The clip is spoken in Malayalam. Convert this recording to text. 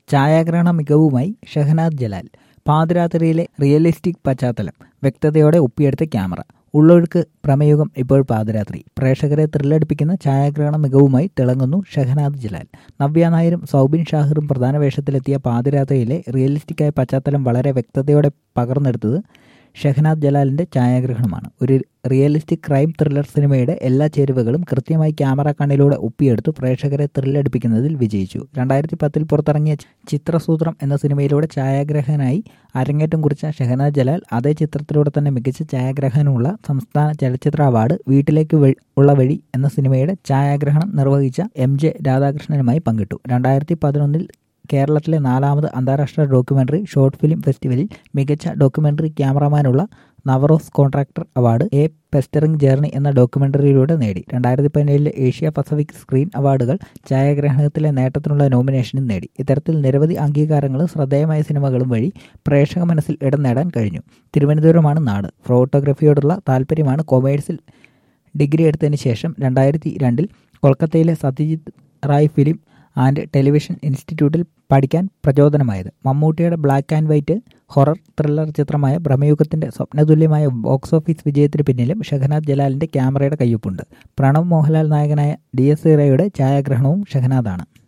ഛായാഗ്രഹണ മികവുമായി ഷഹനാദ് ജലാൽ പാതിരാത്രിയിലെ റിയലിസ്റ്റിക് പശ്ചാത്തലം വ്യക്തതയോടെ ഒപ്പിയെടുത്ത ക്യാമറ ഉള്ളൊഴുക്ക് പ്രമേയുഗം ഇപ്പോൾ പാതിരാത്രി പ്രേക്ഷകരെ ത്രില്ലടിപ്പിക്കുന്ന ഛായാഗ്രഹണ മികവുമായി തിളങ്ങുന്നു ഷഹനാദ് ജലാൽ നവ്യ നായരും സൗബിൻ ഷാഹിറും പ്രധാന വേഷത്തിലെത്തിയ പാതിരാത്രിയിലെ റിയലിസ്റ്റിക്കായ പശ്ചാത്തലം വളരെ വ്യക്തതയോടെ പകർന്നെടുത്തത് ഷഹനാദ് ജലാലിന്റെ ഛായാഗ്രഹണമാണ് ഒരു റിയലിസ്റ്റിക് ക്രൈം ത്രില്ലർ സിനിമയുടെ എല്ലാ ചേരുവകളും കൃത്യമായി ക്യാമറ കണ്ണിലൂടെ ഒപ്പിയെടുത്തു പ്രേക്ഷകരെ ത്രില്ലടിപ്പിക്കുന്നതിൽ വിജയിച്ചു രണ്ടായിരത്തി പത്തിൽ പുറത്തിറങ്ങിയ ചിത്രസൂത്രം എന്ന സിനിമയിലൂടെ ഛായാഗ്രഹനായി അരങ്ങേറ്റം കുറിച്ച ഷഹനാദ് ജലാൽ അതേ ചിത്രത്തിലൂടെ തന്നെ മികച്ച ഛായാഗ്രഹനുള്ള സംസ്ഥാന ചലച്ചിത്ര അവാർഡ് വീട്ടിലേക്ക് ഉള്ള വഴി എന്ന സിനിമയുടെ ഛായാഗ്രഹണം നിർവഹിച്ച എം ജെ രാധാകൃഷ്ണനുമായി പങ്കിട്ടു രണ്ടായിരത്തി പതിനൊന്നിൽ കേരളത്തിലെ നാലാമത് അന്താരാഷ്ട്ര ഡോക്യുമെന്ററി ഷോർട്ട് ഫിലിം ഫെസ്റ്റിവലിൽ മികച്ച ഡോക്യുമെന്ററി ക്യാമറമാനുള്ള Navroze Contractor award A pestering journey എന്ന ഡോക്യുമെന്ററിയിലൂടെ നേടി രണ്ടായിരത്തി പതിനേഴിലെ ഏഷ്യ പസഫിക് സ്ക്രീൻ അവാർഡുകൾ ഛായാഗ്രഹണത്തിലെ നേട്ടത്തിനുള്ള നോമിനേഷനും നേടി ഇത്തരത്തിൽ നിരവധി അംഗീകാരങ്ങളും ശ്രദ്ധേയമായ സിനിമകളും വഴി പ്രേക്ഷക മനസ്സിൽ ഇടം നേടാൻ കഴിഞ്ഞു തിരുവനന്തപുരമാണ് നാട് ഫോട്ടോഗ്രഫിയോടുള്ള താല്പര്യമാണ് കൊമേഴ്സിൽ ഡിഗ്രി എടുത്തതിന് ശേഷം രണ്ടായിരത്തി രണ്ടിൽ കൊൽക്കത്തയിലെ Satyajit Ray film and television ഇൻസ്റ്റിറ്റ്യൂട്ടിൽ പഠിക്കാൻ പ്രചോദനമായത് മമ്മൂട്ടിയുടെ black and white horror thriller ചിത്രമായ ഭ്രമയുഗത്തിന്റെ സ്വപ്നതുല്യമായ ബോക്സ് ഓഫീസ് വിജയത്തിന് പിന്നിലും ഷഹനാദ് ജലാലിന്റെ ക്യാമറയുടെ കയ്യൊപ്പുണ്ട് പ്രണവ് മോഹൻലാൽ നായകനായ ഡി എസ് ഇറയുടെ ഛായാഗ്രഹണവും ഷഹനാദാണ്